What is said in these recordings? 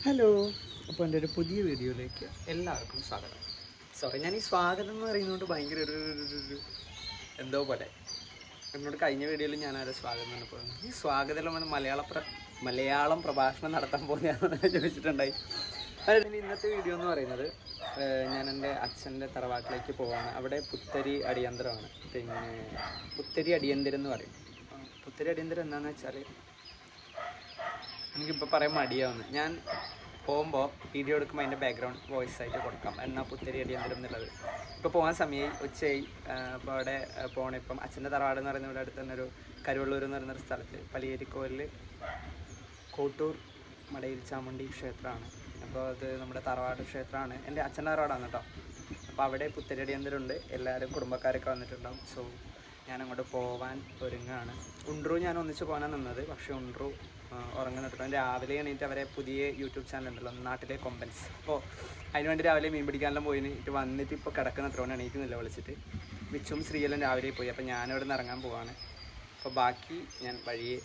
Hello അപ്പോൾ എൻ്റെ ഒരു പുതിയ വീഡിയോയിലേക്ക് എല്ലാവർക്കും സ്വാഗതം സോറി ഞാൻ ഈ സ്വാഗതം എന്ന് പറയുന്നതുകൊണ്ട് ഭയങ്കര ഒരു ഒരു- ഒരു- ഒരു എന്തോ പോലെ എന്നോട് കഴിഞ്ഞ വീഡിയോയിൽ ഞാൻ ആരെ സ്വാഗതം എന്ന് പറഞ്ഞു ഈ സ്വാഗതം വന്ന് മലയാള പ്ര മലയാളം പ്രഭാഷണം നടത്താൻ പോകുന്നതാണെന്ന് ചോദിച്ചിട്ടുണ്ടായി അതായത് ഇനി ഇന്നത്തെ വീഡിയോ എന്ന് പറയുന്നത് ഏഹ്, ഞാൻ എൻ്റെ അച്ഛൻ്റെ തറവാട്ടിലേക്ക് പോവാണ് അവിടെ പുത്തരി അടിയന്തരമാണ് പിന്നെ പുത്തരി അടിയന്തരം എന്ന് പറയും ആ, പുത്തരി അടിയന്തരം എന്താണെന്ന് വെച്ചാൽ എനിക്കിപ്പോൾ പറയാൻ മടിയാവുന്നു ഞാൻ പോകുമ്പോൾ വീഡിയോ എടുക്കുമ്പോൾ അതിൻ്റെ ബാക്ക്ഗ്രൗണ്ട് വോയിസ് ആയിട്ട് കൊടുക്കാം എന്നാൽ പുത്തരി അടിയന്തരം എന്നുള്ളത് ഇപ്പോൾ പോകാൻ സമയമായി ഉച്ചയായി അപ്പോൾ അവിടെ പോകണം ഇപ്പം അച്ഛൻ്റെ തറവാട് എന്ന് പറയുന്ന ഇവിടെ അടുത്ത് തന്നെ ഒരു കരുവള്ളൂർ എന്ന് പറയുന്ന ഒരു സ്ഥലത്ത് പലിയേരിക്കോലിൽ കോട്ടൂർ മടയിൽ ചാമുണ്ടി ക്ഷേത്രമാണ് അപ്പോൾ അത് നമ്മുടെ തറവാട് ക്ഷേത്രമാണ് എൻ്റെ അച്ഛൻ്റെ തറവാടാണ് കേട്ടോ അപ്പോൾ അവിടെ പുത്തരി അടിയന്തരമുണ്ട് എല്ലാവരും കുടുംബക്കാരൊക്കെ വന്നിട്ടുണ്ടാവും സോ ഞാൻ അങ്ങോട്ട് പോവാൻ ഒരുങ്ങാണ് ഉണ്ട്രു ഞാൻ ഒന്നിച്ച് പോകാനാണ് നിന്നത് പക്ഷേ ഉണ്ട്രു ആ, ഉറങ്ങുന്നിട്ടോ രാവിലെ എണീറ്റ് അവരെ പുതിയ യൂട്യൂബ് ചാനൽ ഉണ്ടല്ലോ നാട്ടിലെ കൊമ്പൻസ് അപ്പോൾ അതിന് വേണ്ടി രാവിലെ മീൻ പിടിക്കാനെല്ലാം പോയിന് ഇത് വന്നിട്ട് ഇപ്പോൾ കിടക്കുന്ന അത്ര എണീക്കുന്നില്ല വിളിച്ചിട്ട് വിച്ചും ശ്രീയെല്ലാം രാവിലെ പോയി അപ്പോൾ ഞാനിവിടെ നിന്ന് ഇറങ്ങാൻ പോവാണ് അപ്പോൾ ബാക്കി ഞാൻ വഴിയെ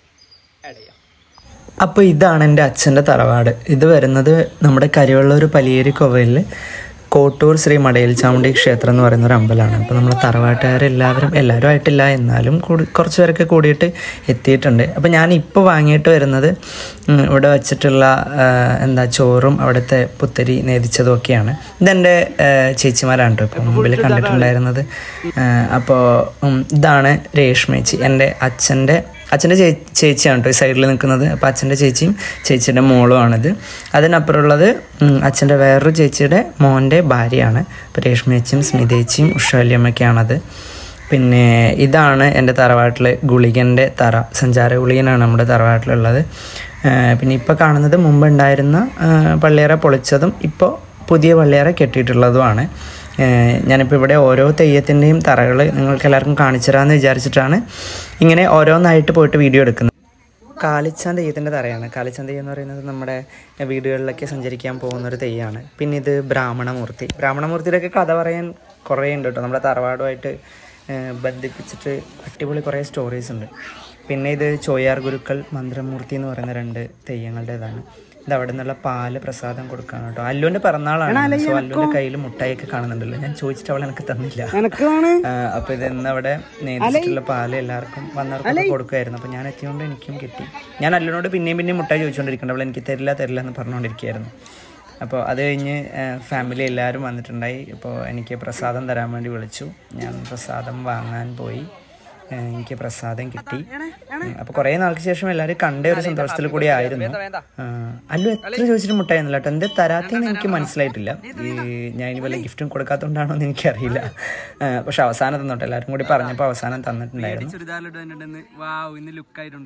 അടയാം അപ്പോൾ ഇതാണ് എൻ്റെ അച്ഛൻ്റെ തറവാട് ഇത് വരുന്നത് നമ്മുടെ കരിവള്ളൂർ പലിയേരി കോവലിൽ കോട്ടൂർ ശ്രീ മടയിൽ ചാമുണ്ടി ക്ഷേത്രം എന്ന് പറയുന്ന ഒരു അമ്പലമാണ് അപ്പോൾ നമ്മൾ തറവാട്ടുകാരെല്ലാവരും എല്ലാവരും ആയിട്ടില്ല എന്നാലും കൂടി കുറച്ച് പേരൊക്കെ കൂടിയിട്ട് എത്തിയിട്ടുണ്ട് അപ്പോൾ ഞാൻ ഇപ്പോൾ വാങ്ങിയിട്ട് വരുന്നത് ഉം, ഇവിടെ വെച്ചിട്ടുള്ള ആ, എന്താ ചോറും അവിടുത്തെ പുത്തരി നേദിച്ചതും ഒക്കെയാണ് ഇതെൻ്റെ ആ, ചേച്ചിമാരാണ് കേട്ടോ ഇപ്പോൾ മുമ്പിൽ കണ്ടിട്ടുണ്ടായിരുന്നത് അപ്പോൾ ഇതാണ് രേഷ്മേച്ചി എൻ്റെ അച്ഛൻ്റെ അച്ഛൻ്റെ ചേ ചേച്ചിയാണ് കേട്ടോ ഈ സൈഡിൽ നിൽക്കുന്നത് അപ്പോൾ അച്ഛൻ്റെ ചേച്ചിയും ചേച്ചിയുടെ മോളുമാണിത് അതിനപ്പുറമുള്ളത് ഉം, അച്ഛൻ്റെ വേറൊരു ചേച്ചിയുടെ മോൻ്റെ ഭാര്യയാണ് അപ്പോൾ രേഷ്മേച്ചിയും സ്മിതേച്ചിയും ഉഷാലിയമ്മയ്ക്കാണത് പിന്നെ ഇതാണ് എൻ്റെ തറവാട്ടിൽ ഗുളികൻ്റെ തറ സഞ്ചാര ഗുളികനാണ് നമ്മുടെ തറവാട്ടിലുള്ളത് ആ, പിന്നെ ഇപ്പോൾ കാണുന്നത് മുമ്പ് ഉണ്ടായിരുന്ന ആ, പള്ളിയറ പൊളിച്ചതും ഇപ്പോൾ പുതിയ പള്ളിയറ കെട്ടിയിട്ടുള്ളതുമാണ് ഏഹ് ഞാനിപ്പോൾ ഇവിടെ ഓരോ തെയ്യത്തിൻ്റെയും തറകൾ നിങ്ങൾക്ക് എല്ലാവർക്കും കാണിച്ചു തരാമെന്ന് വിചാരിച്ചിട്ടാണ് ഇങ്ങനെ ഓരോന്നായിട്ട് പോയിട്ട് വീഡിയോ എടുക്കുന്നത് കാലിച്ചാൻ തെയ്യത്തിൻ്റെ തറയാണ് കാലിച്ചാൻ തെയ്യം എന്ന് പറയുന്നത് നമ്മുടെ വീടുകളിലൊക്കെ സഞ്ചരിക്കാൻ പോകുന്ന ഒരു തെയ്യമാണ് പിന്നെ ഇത് ബ്രാഹ്മണമൂർത്തി ബ്രാഹ്മണമൂർത്തിയുടെയൊക്കെ കഥ പറയാൻ കുറേ ഉണ്ട് കേട്ടോ നമ്മുടെ തറവാടുമായിട്ട് ഏഹ് ബന്ധിപ്പിച്ചിട്ട് അടിപൊളി കുറേ സ്റ്റോറീസ് ഉണ്ട് പിന്നെ ഇത് ചോയാർ ഗുരുക്കൾ മന്ത്രമൂർത്തി എന്ന് പറയുന്ന രണ്ട് തെയ്യങ്ങളുടേതാണ് ഇത് അവിടെ നിന്നുള്ള പാല് പ്രസാദം കൊടുക്കാണ് കേട്ടോ അല്ലുവിന്റെ പിറന്നാളാണ് സോ അല്ലുവിന്റെ കയ്യിൽ മുട്ടായിയൊക്കെ കാണുന്നുണ്ടല്ലോ ഞാൻ ചോദിച്ചിട്ട് അവൾ എനിക്ക് തന്നില്ല ആ, അപ്പൊ ഇത് ഇന്ന് അവിടെ നേരിച്ചിട്ടുള്ള പാല് എല്ലാവർക്കും വന്നവർക്കൊക്കെ കൊടുക്കുമായിരുന്നു അപ്പൊ ഞാൻ എത്തിയോണ്ട് എനിക്കും കിട്ടി ഞാൻ അല്ലുവിനോട് പിന്നെയും പിന്നെയും മുട്ടായി ചോദിച്ചുകൊണ്ടിരിക്കുന്നുണ്ട് അവൾ എനിക്ക് തരില്ല തരില്ല എന്ന് പറഞ്ഞുകൊണ്ടിരിക്കുകയായിരുന്നു അപ്പോൾ അത് കഴിഞ്ഞ് ഫാമിലി എല്ലാവരും വന്നിട്ടുണ്ടായി അപ്പോൾ എനിക്ക് പ്രസാദം തരാൻ വേണ്ടി വിളിച്ചു ഞാൻ പ്രസാദം വാങ്ങാൻ പോയി ഏഹ് എനിക്ക് പ്രസാദം കിട്ടി അപ്പോൾ കുറേ നാൾക്ക് ശേഷം എല്ലാവരും കണ്ട ഒരു സന്തോഷത്തിൽ കൂടി ആയിരുന്നു ആ, അല്ലു എത്ര ചോദിച്ചിട്ട് മുട്ടായിരുന്നില്ല കേട്ടോ എന്ത് തരാത്തേന്ന് എനിക്ക് മനസ്സിലായിട്ടില്ല ഈ ഞാൻ ഇനി വല്ല ഗിഫ്റ്റും കൊടുക്കാത്തതുകൊണ്ടാണോ എന്ന് എനിക്കറിയില്ല ആ, പക്ഷെ അവസാനം തന്നോട്ടെ എല്ലാവരും കൂടി പറഞ്ഞപ്പോൾ അവസാനം തന്നിട്ടുണ്ടായിരുന്നു ചുരിദാറിലിട്ട് വാവ് ഇന്ന് ലുക്കായിട്ടുണ്ട്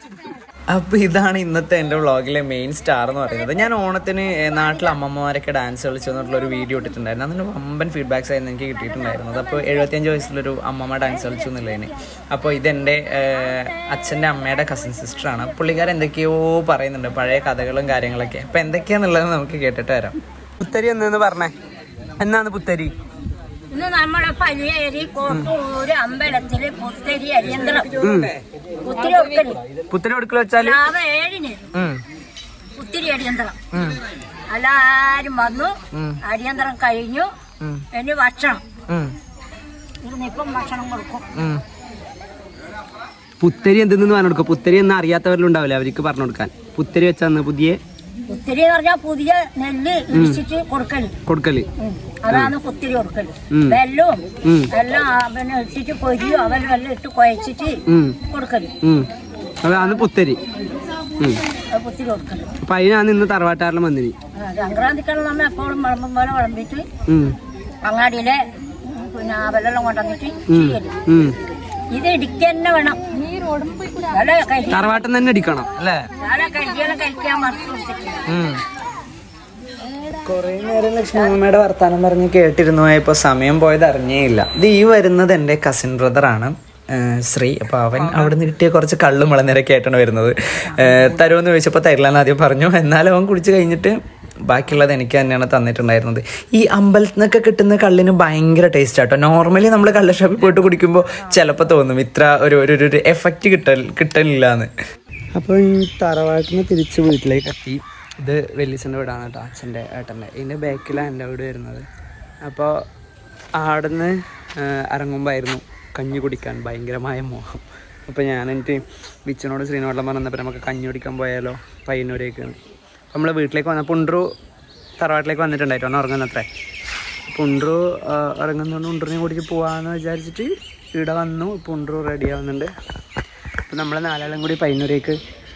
അപ്പോൾ ഇതാണ് ഇന്നത്തെ എൻ്റെ വ്ളോഗിലെ മെയിൻ സ്റ്റാർ എന്ന് പറയുന്നത് ഞാൻ ഓണത്തിന് ഏഹ്, നാട്ടിലെ അമ്മമ്മമാരൊക്കെ ഡാൻസ് കളിച്ചു എന്നുള്ള ഒരു വീഡിയോ ഇട്ടിട്ടുണ്ടായിരുന്നു അതിന് വമ്പൻ ഫീഡ്ബാക്സ് ആയിരുന്നു എനിക്ക് കിട്ടിയിട്ടുണ്ടായിരുന്നത് അപ്പോൾ എഴുപത്തിയഞ്ച് വയസ്സിലൊരു അമ്മമ്മ ഡാൻസ് കളിച്ചു എന്നുള്ളതിന് അപ്പോൾ ഇതെൻ്റെ ഏഹ്, അച്ഛൻ്റെ അമ്മയുടെ കസിൻ സിസ്റ്ററാണ് പുള്ളിക്കാരൻ എന്തൊക്കെയോ പറയുന്നുണ്ട് പഴയ കഥകളും കാര്യങ്ങളൊക്കെ അപ്പോൾ എന്തൊക്കെയാന്നുള്ളത് നമുക്ക് കേട്ടിട്ട് വരാം പുത്തരി എന്നു പറഞ്ഞേ എന്നാണ് പുത്തരി ഇന്ന് നമ്മുടെ പലിയേരി കോട്ടൂര് അമ്പലത്തില് പുത്തരി അരിയന്തരം പുത്തിരി ഒക്കല് പുത്തരി കൊടുക്കൽ വെച്ചാല് രാവിലെ ഏഴിന് പുത്തിരി അരിയന്തരം എല്ലാരും വന്നു അരിയന്തരം കഴിഞ്ഞു ഇനി ഭക്ഷണം ഇവിടുന്ന് ഇപ്പം ഭക്ഷണം കൊടുക്കും പുത്തരി എന്തെന്ന് പറഞ്ഞു കൊടുക്കുക പുത്തരി എന്ന് അറിയാത്തവരിലുണ്ടാവില്ല അവർക്ക് പറഞ്ഞു കൊടുക്കാൻ പുത്തരി വെച്ചാന്ന് പുതിയ പുത്തിരി എന്ന് പറഞ്ഞാൽ പുതിയ നെല്ല് ഇടിച്ചിട്ട് കൊടുക്കല് കൊടുക്കല് ഉം. അതാണ് പുത്തിരി കൊടുക്കല് വെല്ലവും എല്ലാം ആ പിന്നെ ഇട്ടിട്ട് പൊരിയോ അവൽ വെല്ലം ഇട്ട് കുഴച്ചിട്ട് കൊടുക്കല് ഉം. അതാണ് പുത്തരി ഉം. അത് പുത്തിരി കൊടുക്കല് അപ്പൊ അതിനാണ് ഇന്ന് തറവാട്ടാറിലും വന്നിനി ആ, സംക്രാന്തിക്കുള്ള നമ്മ എപ്പോഴും വിളമ്പും പോലെ വിളമ്പിട്ട് ഉം. അങ്ങാടിയിലെ പിന്നെ അവലെല്ലാം കൊണ്ടുവന്നിട്ട് ചെയ്യല് ഉം. ഇത് ഇടിക്കന്നെ വേണം നല്ല കരി തറവാട്ടം തന്നെ അടിക്കണം അല്ലേ നല്ല കരിയെല്ലാം കഴിക്കാൻ മറച്ചു കൊടുത്തിട്ട് കുറേ നേരം ലക്ഷ്മിയമ്മയുടെ വർത്താനം പറഞ്ഞ് കേട്ടിരുന്നു ഇപ്പോൾ സമയം പോയത് അറിഞ്ഞേയില്ല ഇത് ഈ വരുന്നത് എൻ്റെ കസിൻ ബ്രദറാണ് ശ്രീ അപ്പോൾ അവൻ അവിടെ നിന്ന് കിട്ടിയ കുറച്ച് കള്ളും വളനേരൊക്കെ ആയിട്ടാണ് വരുന്നത് ഏഹ് തരുമെന്ന് ചോദിച്ചപ്പോൾ തരില്ലെന്ന് ആദ്യം പറഞ്ഞു എന്നാലും അവൻ കുടിച്ച് കഴിഞ്ഞിട്ട് ബാക്കിയുള്ളത് എനിക്ക് തന്നെയാണ് തന്നിട്ടുണ്ടായിരുന്നത് ഈ അമ്പലത്തിൽ നിന്നൊക്കെ കിട്ടുന്ന കള്ളിന് ഭയങ്കര ടേസ്റ്റ് ആട്ടോ നോർമലി നമ്മൾ കള്ള ഷോപ്പിൽ പോയിട്ട് കുടിക്കുമ്പോൾ ചിലപ്പോൾ തോന്നും ഇത്ര ഒരു ഒരു ഒരു- ഒരു എഫക്റ്റ് കിട്ടൽ കിട്ടലില്ല എന്ന് അപ്പോൾ തറവാട്ടിൽ നിന്ന് തിരിച്ച് വീട്ടിലേക്ക് എത്തി ഇത് വെല്ലിച്ചൻ്റെ വീടാണ് കേട്ടോ അച്ഛൻ്റെ ഏട്ടൻ്റെ ഇതിൻ്റെ ബാക്കിലാണ് എൻ്റെ വീട് വരുന്നത് അപ്പോൾ ആടുന്ന് ഇറങ്ങുമ്പോഴായിരുന്നു കഞ്ഞി കുടിക്കാൻ ഭയങ്കരമായ മോഹം അപ്പോൾ ഞാൻ എനിക്ക് ബിച്ചനോട് ശ്രീനോടെല്ലാം പറഞ്ഞപ്പോൾ നമുക്ക് കഞ്ഞി കുടിക്കാൻ പോയാലോ പയ്യന്നൂരേക്ക് നമ്മൾ വീട്ടിലേക്ക് വന്ന പുണ്ട്രു തറവാട്ടിലേക്ക് വന്നിട്ടുണ്ടായിട്ട് ഒന്ന് ഉറങ്ങുന്നത്രേ പുണ്ട്രു ഇറങ്ങുന്നതുകൊണ്ട് ഉണ്ടറിനെ കുടിച്ച് പോകാമെന്ന് വിചാരിച്ചിട്ട് ഇവിടെ വന്നു പുണ്ട്രു റെഡി ആവുന്നുണ്ട് അപ്പോൾ നമ്മൾ നാലാളും കൂടി പയ്യന്നൂരേക്ക്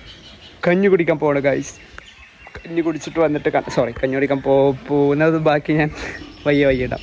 കഞ്ഞി കുടിക്കാൻ പോകണം ഗൈസ് കഞ്ഞി കുടിച്ചിട്ട് വന്നിട്ട് സോറി കഞ്ഞി കുടിക്കാൻ പോ പോകുന്നത് ബാക്കി ഞാൻ വയ്യ വയ്യിടാം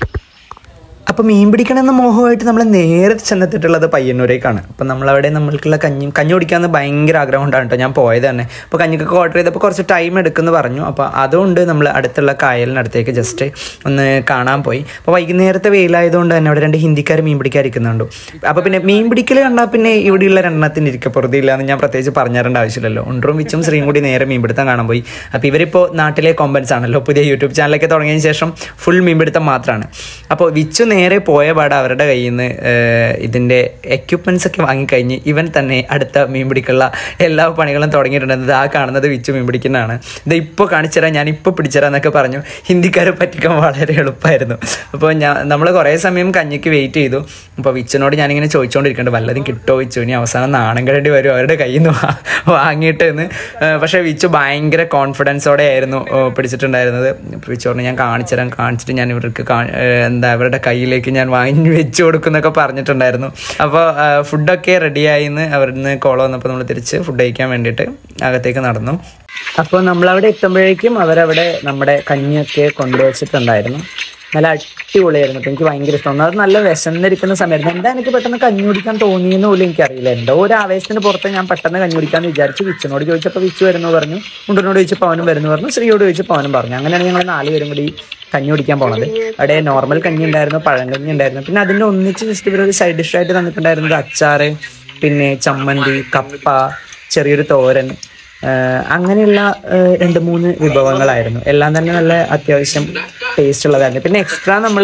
അപ്പോൾ മീൻ പിടിക്കണമെന്ന മോഹമായിട്ട് നമ്മൾ നേരെ ചെന്നെത്തിയിട്ടുള്ളത് പയ്യന്നൂരേക്കാണ് അപ്പോൾ നമ്മളവിടെ നമ്മൾക്കുള്ള കഞ്ഞി കഞ്ഞി കുടിക്കാമെന്ന് ഭയങ്കര ആഗ്രഹം കൊണ്ടാണ് കേട്ടോ ഞാൻ പോയത് തന്നെ അപ്പോൾ കഞ്ഞിക്കൊക്കെ ഓർഡർ ചെയ്തപ്പോൾ കുറച്ച് ടൈം എടുക്കുമെന്ന് പറഞ്ഞു അപ്പോൾ അതുകൊണ്ട് നമ്മൾ അടുത്തുള്ള കായലിനടുത്തേക്ക് ജസ്റ്റ് ഒന്ന് കാണാൻ പോയി അപ്പോൾ വൈകുന്നേരത്തെ വെയിലായതുകൊണ്ട് തന്നെ അവിടെ രണ്ട് ഹിന്ദിക്കാർ മീൻ പിടിക്കാതിരിക്കുന്നുണ്ട് അപ്പോൾ പിന്നെ മീൻ പിടിക്കൽ കണ്ടാൽ പിന്നെ ഇവിടെയുള്ള രണ്ടെണ്ണത്തിന് ഇരിക്കപ്പുറത്തില്ല എന്ന് ഞാൻ പ്രത്യേകിച്ച് പറഞ്ഞു തരേണ്ട ആവശ്യമില്ലല്ലോ ഉണ്ടറും വിച്ചും ശ്രീയും കൂടി നേരെ മീൻപിടുത്തം കാണാൻ പോയി അപ്പോൾ ഇവരിപ്പോൾ നാട്ടിലെ കോമ്പൻസ് ആണല്ലോ പുതിയ യൂട്യൂബ് ചാനലൊക്കെ തുടങ്ങിയതിന് ശേഷം ഫുൾ മീൻപിടുത്തം മാത്രമാണ് അപ്പോൾ വിച്ചു നേരെ പോയ പാട് അവരുടെ കയ്യിൽ നിന്ന് ഇതിൻ്റെ എക്യുപ്മെൻറ്റ്സ് ഒക്കെ വാങ്ങിക്കഴിഞ്ഞ് ഇവൻ തന്നെ അടുത്ത മീൻ പിടിക്കുള്ള എല്ലാ പണികളും തുടങ്ങിയിട്ടുണ്ട് ആ കാണുന്നത് വിച്ചു മീൻ പിടിക്കുന്നതാണ് ഇത് ഇപ്പോൾ കാണിച്ചുതരാം ഞാൻ ഇപ്പോൾ പിടിച്ചുതരാം എന്നൊക്കെ പറഞ്ഞു ഹിന്ദിക്കാരെ പറ്റിക്കാൻ വളരെ എളുപ്പമായിരുന്നു അപ്പോൾ ഞാൻ നമ്മൾ കുറേ സമയം കഞ്ഞിക്ക് വെയിറ്റ് ചെയ്തു അപ്പോൾ വിച്ചിനോട് ഞാനിങ്ങനെ ചോദിച്ചുകൊണ്ടിരിക്കുന്നുണ്ട് വല്ലതും കിട്ടുമോ വിച്ചു ഇനി അവസാനം നാണം കടേണ്ടി വരും അവരുടെ കയ്യിൽ നിന്ന് വാങ്ങിയിട്ട് എന്ന് പക്ഷേ വിച്ചു ഭയങ്കര കോൺഫിഡൻസോടെ ആയിരുന്നു ഏഹ് പിടിച്ചിട്ടുണ്ടായിരുന്നത് വിച്ചു പറഞ്ഞു ഞാൻ കാണിച്ചു തരാം കാണിച്ചിട്ട് ഞാൻ ഇവർക്ക് കാ- ഏഹ് എന്താ ഇവരുടെ കയ്യിലേക്ക് ഞാൻ വാങ്ങി വെച്ച് കൊടുക്കുന്നൊക്കെ പറഞ്ഞിട്ടുണ്ടായിരുന്നു അപ്പോൾ ഫുഡൊക്കെ റെഡിയായി എന്ന് അവരിന്ന് കോൾ വന്നപ്പോൾ നമ്മൾ തിരിച്ച് ഫുഡ് കഴിക്കാൻ വേണ്ടിയിട്ട് അകത്തേക്ക് നടന്നു അപ്പോൾ നമ്മളവിടെ എത്തുമ്പോഴേക്കും അവരവിടെ നമ്മുടെ കഞ്ഞിയൊക്കെ കൊണ്ടുവച്ചിട്ടുണ്ടായിരുന്നു നല്ല അടിപൊളിയായിരുന്നു അപ്പോൾ എനിക്ക് ഭയങ്കര ഇഷ്ടമാണ് അത് നല്ല വിശന്നിരിക്കുന്ന സമയമായിരുന്നു എന്താ എനിക്ക് പെട്ടെന്ന് കഞ്ഞി കുടിക്കാൻ തോന്നിയെന്ന് പോലും എനിക്കറിയില്ല എന്തോ ഒരു ആവേശത്തിന് പുറത്ത് ഞാൻ പെട്ടെന്ന് കഞ്ഞി കുടിക്കാന്ന് വിചാരിച്ചു വിച്ചിനോട് ചോദിച്ചപ്പോൾ വിച്ചു വരുന്നു പറഞ്ഞു മുണ്ടനോട് ചോദിച്ചപ്പോൾ അവനും വരുന്നു പറഞ്ഞു ശ്രീയോട് ചോദിച്ചപ്പോൾ അവനും പറഞ്ഞു അങ്ങനെയാണ് ഞങ്ങൾ നാല് പേരും കൂടി കഞ്ഞി കുടിക്കാൻ പോണത് അവിടെ നോർമൽ കഞ്ഞി ഉണ്ടായിരുന്നു പഴങ്കഞ്ഞി ഉണ്ടായിരുന്നു പിന്നെ അതിൻ്റെ ഒന്നിച്ച് ജസ്റ്റ് ഇവരൊരു സൈഡ് ഡിഷായിട്ട് തന്നിട്ടുണ്ടായിരുന്നത് അച്ചാറ് പിന്നെ ചമ്മന്തി കപ്പ ചെറിയൊരു തോരൻ ആഹ് അങ്ങനെയുള്ള ആഹ് രണ്ട് മൂന്ന് വിഭവങ്ങളായിരുന്നു എല്ലാം തന്നെ നല്ല അത്യാവശ്യം ടേസ്റ്റ് ഉള്ളതായിരുന്നു പിന്നെ എക്സ്ട്രാ നമ്മൾ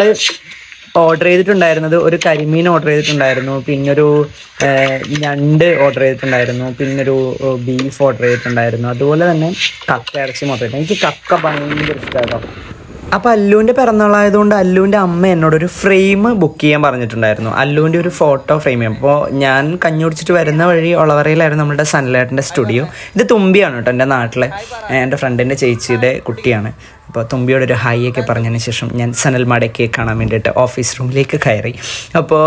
ഓർഡർ ചെയ്തിട്ടുണ്ടായിരുന്നത് ഒരു കരിമീൻ ഓർഡർ ചെയ്തിട്ടുണ്ടായിരുന്നു പിന്നൊരു ആഹ് ഞണ്ട് ഓർഡർ ചെയ്തിട്ടുണ്ടായിരുന്നു പിന്നൊരു ബീഫ് ഓർഡർ ചെയ്തിട്ടുണ്ടായിരുന്നു അതുപോലെ തന്നെ കക്ക ഇറച്ചി ഓർഡർ ചെയ്തിട്ടുണ്ട് എനിക്ക് കക്ക ഭയങ്കര ഇഷ്ടമായിരുന്നു അപ്പോൾ അല്ലുവിൻ്റെ പിറന്നാളായതുകൊണ്ട് അല്ലുവിൻ്റെ അമ്മ എന്നോട് ഒരു ഫ്രെയിം ബുക്ക് ചെയ്യാൻ പറഞ്ഞിട്ടുണ്ടായിരുന്നു അല്ലുവിൻ്റെ ഒരു ഫോട്ടോ ഫ്രെയിം അപ്പോൾ ഞാൻ കഞ്ഞി കുടിച്ചിട്ട് വരുന്ന വഴി ഒളവറയിലായിരുന്നു നമ്മുടെ സൺലൈറ്റിൻ്റെ സ്റ്റുഡിയോ ഇത് തുമ്പിയാണ് കേട്ടോ എൻ്റെ നാട്ടിലെ എൻ്റെ ഫ്രണ്ടിൻ്റെ ചേച്ചിയുടെ കുട്ടിയാണ് അപ്പോൾ തുമ്പിയോട് ഒരു ഹായ് ഒക്കെ പറഞ്ഞതിന് ശേഷം ഞാൻ സനൽമാടയ്ക്ക് കാണാൻ വേണ്ടിയിട്ട് ഓഫീസ് റൂമിലേക്ക് കയറി അപ്പോൾ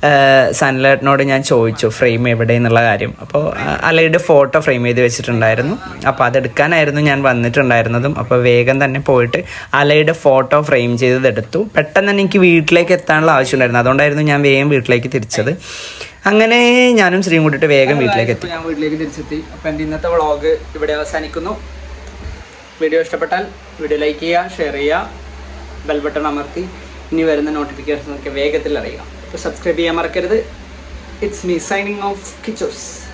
സനലേട്ടനോട് ഞാൻ ചോദിച്ചു ഫ്രെയിം എവിടെ എന്നുള്ള കാര്യം അപ്പോൾ അലയുടെ ഫോട്ടോ ഫ്രെയിം ചെയ്ത് വെച്ചിട്ടുണ്ടായിരുന്നു അപ്പോൾ അതെടുക്കാനായിരുന്നു ഞാൻ വന്നിട്ടുണ്ടായിരുന്നതും അപ്പോൾ വേഗം തന്നെ പോയിട്ട് അലയുടെ ഫോട്ടോ ഫ്രെയിം ചെയ്തത് എടുത്തു പെട്ടെന്ന് തന്നെ എനിക്ക് വീട്ടിലേക്ക് എത്താനുള്ള ആവശ്യമുണ്ടായിരുന്നു അതുകൊണ്ടായിരുന്നു ഞാൻ വേഗം വീട്ടിലേക്ക് തിരിച്ചത് അങ്ങനെ ഞാനും ശ്രീയും കൂട്ടിയിട്ട് വേഗം വീട്ടിലേക്ക് എത്തി ഞാൻ വീട്ടിലേക്ക് തിരിച്ചെത്തി അപ്പം എൻ്റെ ഇന്നത്തെ വ്ളോഗ് ഇവിടെ അവസാനിക്കുന്നു വീഡിയോ ഇഷ്ടപ്പെട്ടാൽ വീഡിയോ ലൈക്ക് ചെയ്യുക ഷെയർ ചെയ്യുക ബെൽ ബട്ടൺ അമർത്തി ഇനി വരുന്ന നോട്ടിഫിക്കേഷൻസ് ഒക്കെ വേഗത്തിൽ അറിയുക അപ്പോൾ സബ്സ്ക്രൈബ് ചെയ്യാൻ മറക്കരുത് ഇറ്റ്സ് മീ സൈനിങ് ഓഫ് കിച്ചോസ്